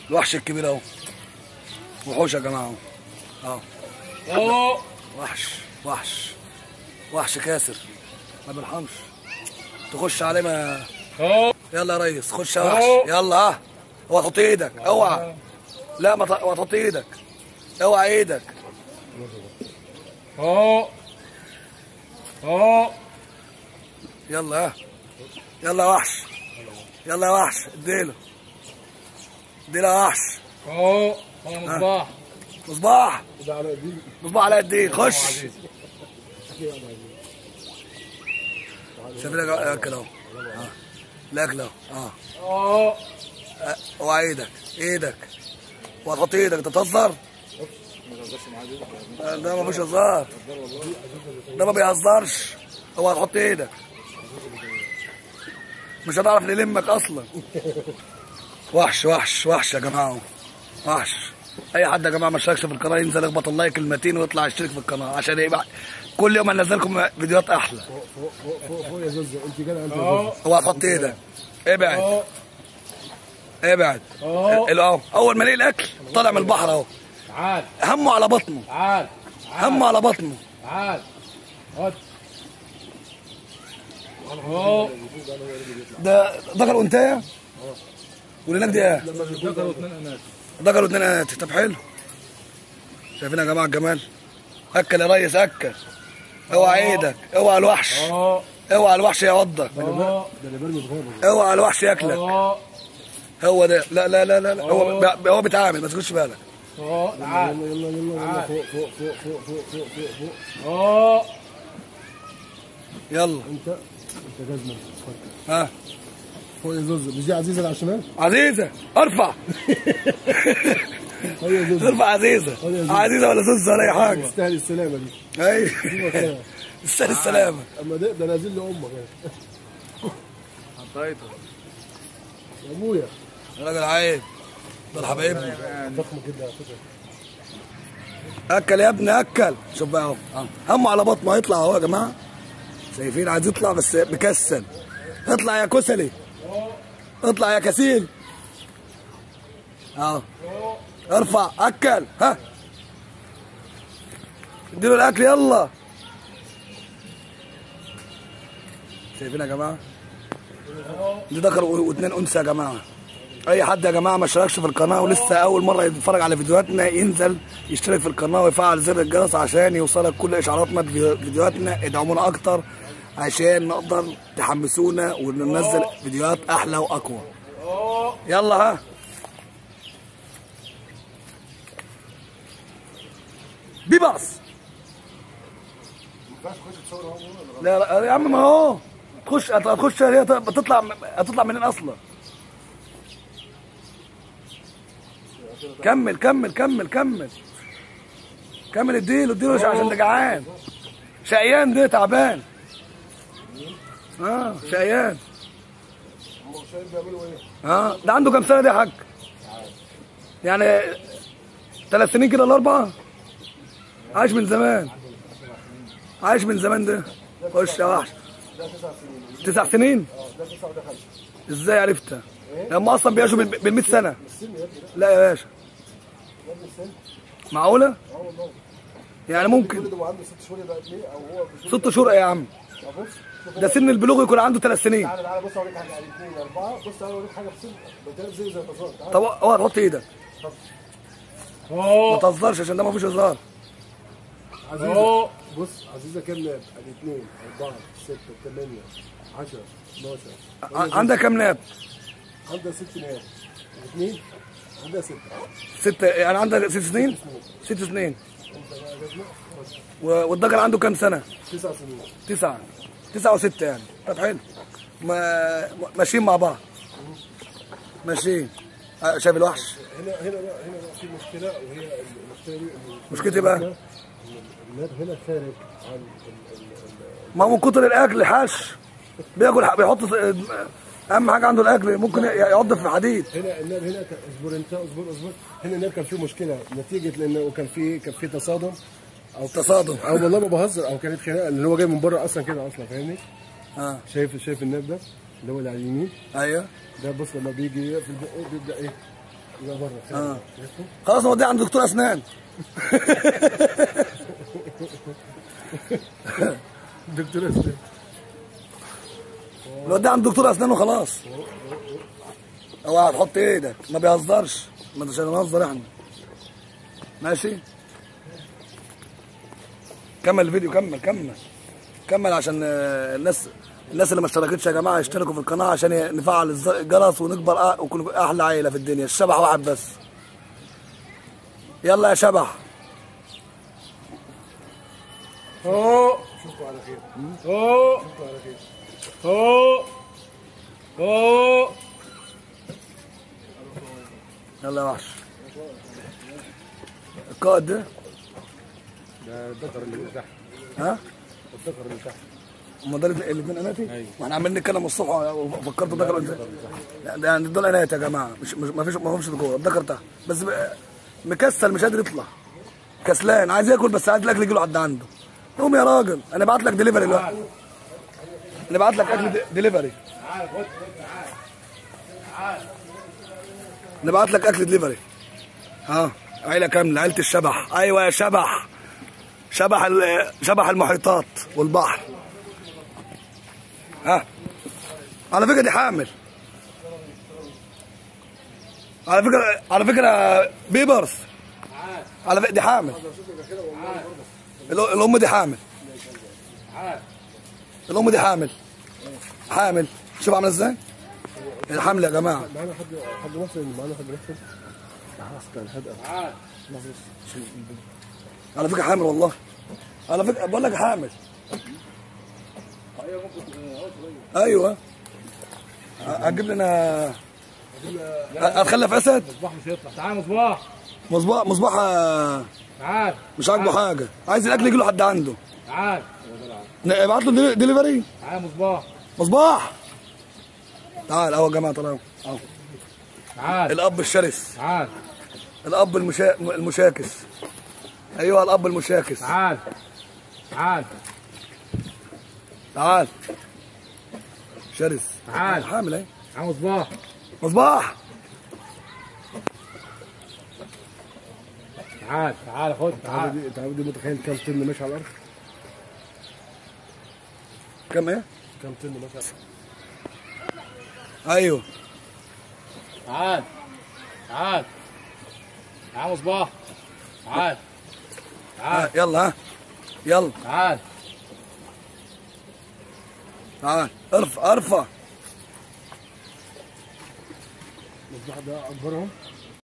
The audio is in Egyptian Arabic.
الوحش الكبير اهو وحوش يا جماعه اهو اهو اهو وحش وحش وحش كاسر ما بيرحمش تخش عليه ما اهو يلا يا ريس خش يا وحش أهو. يلا ها اوعى تحط ايدك اوعى لا ما ت- اوعى تحط ايدك اوعى ايدك اهو اهو يلا ها يلا يا وحش يلا يا وحش اديله اديله يا وحش اهو انا مصباح مصباح ده على دي مصباح على قد ايه خش شايف لك الاكل اهو آه. الاكل اهو اه اهو آه. اوعى ايدك ايدك وهتحط ايدك انت بتهزر آه، ده ما فيش هزار ده ما بيهزرش اوعى تحط ايدك مش هنعرف نلمك اصلا وحش وحش وحش يا جماعه وحش اي حد يا جماعه ما اشتركش في القناه ينزل يخبط اللايك كلمتين ويطلع يشترك في القناه عشان يبقى كل يوم هنزل لكم فيديوهات احلى فوق فوق فوق فوق يا زوزة انت كده انت يا اهو زوزة اوعى تحط ايدك ابعد اهو ابعد اهو ال- اهو اول ما لقي الاكل طالع من البحر اهو تعال همه على بطنه تعال همه على بطنه تعال خد اهو ده ذكر انتايه والهناك دي ايه ذكر واثنين اناث ذكر اتنين انات طب حلو شايفين يا جماعه الجمال اكل يا ريس اكل اوعى ايدك اوعى الوحش اهو اوعى الوحش يعضك اهو ده اللي برمي بغابة اوعى الوحش ياكلك اهو هو ده لا لا لا لا, لا. هو أوه. بي- هو بيتعامل ما تاخدش بالك اهو تعال يلا يلا يلا يلا تعال. فوق فوق فوق فوق فوق فوق فوق فوق اهو يلا انت انت جزمة فكر ها فوق يا زوزة مش دي عزيزة اللي على الشمال عزيزه ارفع هو يا زوزة ارفع عزيزه عزيزه ولا زوزه ولا اي حاجه تستاهل السلامة دي ايوه مكانها. استاهل السلامه اما ده ده نازل لي امك يعني. حطيته يا ابويا يا راجل عيب دول حبايبنا ضخم كده على فكرة اكل يا ابني اكل شوف بقى اهو أهو. همه على بطنه هيطلع اهو يا جماعه شايفين عايز يطلع بس مكسل اطلع يا كسلي اطلع يا كسيل اهو ارفع اكل ها اديله الاكل يلا شايفين يا جماعه دي ذكر و- واثنين انثى يا جماعه اي حد يا جماعه ما اشتركش في القناه ولسه اول مره يتفرج على فيديوهاتنا ينزل يشترك في القناه ويفعل زر الجرس عشان يوصلك كل اشعاراتنا بفيديوهاتنا ادعمونا اكتر عشان نقدر تحمسونا وننزل فيديوهات احلى واقوى يلا ها بيبرس لا لا يا عم ما هو تخش هتخش هي هتطلع هتطلع منين اصلا كمل كمل كمل كمل كمل اديله اديله عشان ده جعان شقيان ده تعبان اه شقيان هم شايف بيعملوا ايه؟ اه ده عنده كام سنه ده يا حاج يعني ثلاث سنين كده الاربعه عايش من زمان عايش من زمان ده خش يا وحش ده تسع سنين تسع سنين اه ده تسعة وده خمسة ازاي عرفتها هم اصلا بيعيشوا بال 100 سنه السن يا ابني لا يا باشا ده ابن السن معقوله اه والله يعني ممكن ولد وعنده ست شهور يبقى ابنيه او هو بشهور ست شهور يا عم بص شوف ده سن البلوغ يكون عنده ثلاث سنين تعالى تعالى بص اوريك حاجه على اثنين اربعه بص تعالى اوريك حاجه في سن بتلاقي زي زي الفصول تعالى طب اوعى تحط ايدك ما اهو تهزرش عشان ده ما فيش هزار عزيزه اهو بص عزيزه كام ناب؟ ادي اثنين اربعه سته ثمانيه 10 12 ع- عندك كام ناب؟ عندها ست ناب اثنين عندها سته ستة يعني عندك ست سنين؟ ست سنين انت بقى جزمه بص و- والدجل عنده كام سنة؟ تسع سنين تسعة تسعة وستة يعني طب حلو ما ماشيين مع بعض ماشيين آه، شايف الوحش هنا هنا بقى هنا بقى في مشكله وهي المشكله دي إن مشكلتي إيه بقى؟ إن الناب هنا خارج عن ال- ال- ال- ما هو من كتر الاكل حش بياكل ح- بيحط في- اهم حاجه عنده الاكل ممكن ي- يعض في الحديد هنا الناب هنا كان- اصبر انت اصبر اصبر هنا الناب كان فيه مشكله نتيجه لانه كان فيه كان فيه تصادم او تصادم او والله ما بهزر او كانت خناقه اللي هو جاي من بره اصلا كده اصلا فاهمني اه شايف شايف الناب ده اللي هو اللي على اليمين ايوه ده بص لما بيجي يقفل بقه بيبدا ايه لا بره اه خلاص نوديه عند دكتور اسنان دكتور اسلام نوديه عند دكتور اسنان وخلاص اوعى تحط ايدك ما بيهزرش ما انتش هنهزر احنا ماشي كمل الفيديو كمل كمل كمل عشان آه، الناس الناس اللي ما اشتركتش يا جماعه يشتركوا في القناه عشان نفعل الز- الجرس ونكبر أ- ونكون احلى عيله في الدنيا الشبح واحد بس يلا يا شبح فوق اشوفكم على خير فوق اشوفكم على خير فوق فوق يلا يا وحش القائد ده ده الذكر اللي تحت ها الذكر اللي تحت هم دول الاثنين اناتي أيوة. واحنا عمالين نتكلم الصبح وفكرت الذكر ازاي لا، ده يعني دول انات يا جماعه مش مش ما فيش ما همش ذكور الذكر تحت بس بقى مكسل مش قادر يطلع كسلان عايز ياكل بس عايز الاكل يجي له حد عنده قوم يا راجل انا بعت لك دليفري دلوقتي انا بعت لك اكل دي- دليفري تعال خد تعال انا بعت لك اكل دليفري ها عيله كامله عيله الشبح ايوه يا شبح شبح ال- شبح المحيطات والبحر ها على فكره دي حامل على فكره على فكره بيبرز على فكره دي حامل ال- الام دي حامل تعال الام دي حامل حامل شوف عامله ازاي الحمل يا جماعه معانا حد حد مصري معانا حد مصري خلاص كان حد تعال على فكره حامل والله على فكره بقول لك حامل ايوه هتجيب لنا هتخلف اسد مصباح مش هيطلع تعال مصباح مصباح مصباح آه، تعال مش عاجبه حاجه عايز الاكل يجي له حد عنده تعال ابعت له دلي- دليفري تعال مصباح مصباح تعال اهو يا جماعه طلعوا اهو تعال الاب الشرس تعال الاب المشا... المشاكس ايوه الاب المشاكس تعال تعال تعال شرس تعال. حامل اهي تعال مصباح مصباح تعال تعال خد تعال تعال دي تعال دي متخيل كم طن ماشي على الارض كم ايه كم طن ماشي على الارض ايوه تعال تعال تعال مصباح تعال تعال ها يلا ها يلا تعال تعال ارفع ارفع المصباح ده اكبرهم